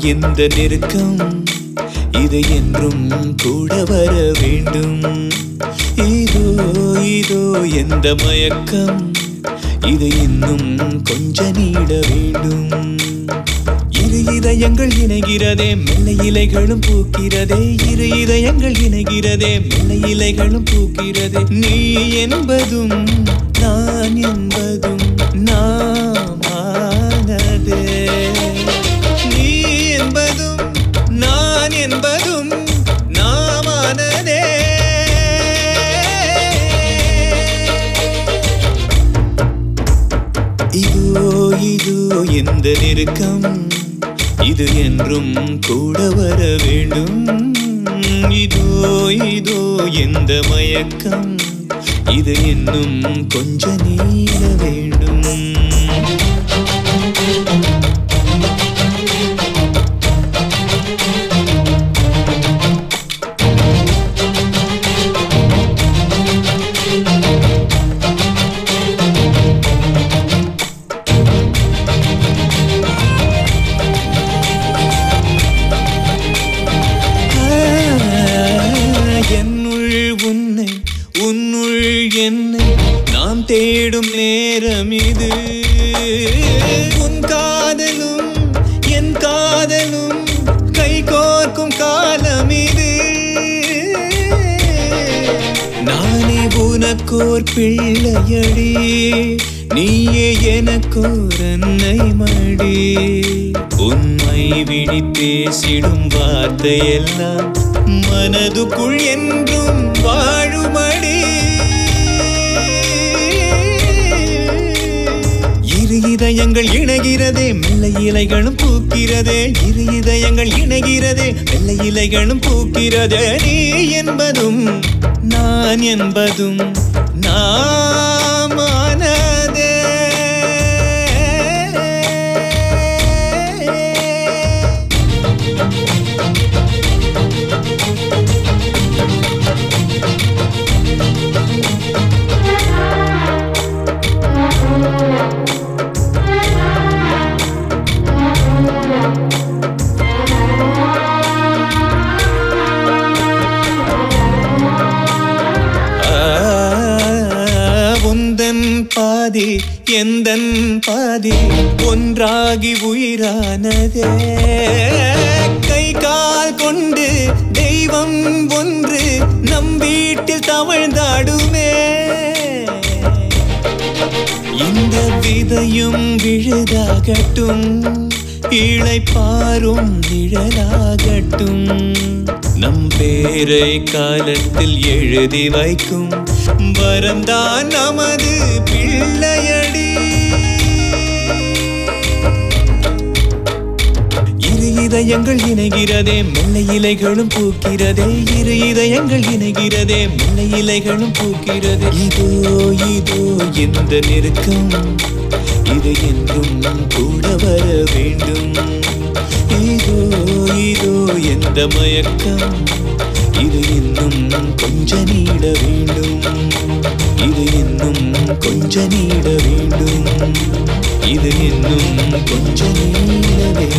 இந்த நெருக்கம் இது என்றும் கூட வர வேண்டும் இதோ இதோ எந்த மயக்கம் இது இன்னும் கொஞ்ச நீட வேண்டும் இரு இதயங்கள் இணைகிறதே மெல்ல இலைகளும் பூக்கிறதே இரு இதயங்கள் இணைகிறதே மெல்ல இலைகளும் பூக்கிறதே நீ என்பதும் நான் என்பதும் நாமானதே நீ என்பதும் நான் என்பதும் நாமானதே இதோ இதோ எந்த நெருக்கம் இது என்றும் கூட வர வேண்டும் இதோ இதோ எந்த மயக்கம் இது இன்னும் கொஞ்ச நீள வேண்டும் என்னுள் உன்னை உன்னுள் என்னை நாம் தேடும் நேரம் இது உன் காதலும் என் காதலும் கை கோர்க்கும் காலம் இது நானே உனக்கோர் பிள்ளையடி நீயே எனக்கோர் அன்னை மடி உண்மை விழி பேசிடும் வார்த்தையெல்லாம் மனதுக்குள் என்றும் வாழுமடி இரு இதயங்கள் இணைகிறதே மெல்ல இலைகளும் பூக்கிறதே இரு இதயங்கள் இணைகிறதே மெல்ல இலைகளும் பூக்கிறதே நீ என்பதும் நான் என்பதும் நாமானதே ஆ, உந்தன் பாதி எந்தன் பாதி ஒன்றாகி உயிரானதே கை கால் கொண்டு தெய்வம் ஒன்று நம் வீட்டில் தவழ்ந்தாடுமே இந்த விதையும் விழுதாகட்டும் இழைப்பாரும் நிழலாகட்டும் நம் பேரை காலத்தில் எழுதி வைக்கும் வரம்தான் நமது பிள்ளையடி இரு இதயங்கள் இணைகிறதே மெல்ல இலைகளும் பூக்கிறதே இரு இதயங்கள் இணைகிறதே மெல்ல இலைகளும் பூக்கிறதே இதோ இதோ இந்த நெருக்கம் இது என்றும் கூட வர வேண்டும் இதோ இதோ எந்த மயக்கம் இது இன்னும் கொஞ்ச நீட வேண்டும் இது இன்னும் கொஞ்ச நீட வேண்டும் இது இன்னும் கொஞ்ச நீட வேண்டும்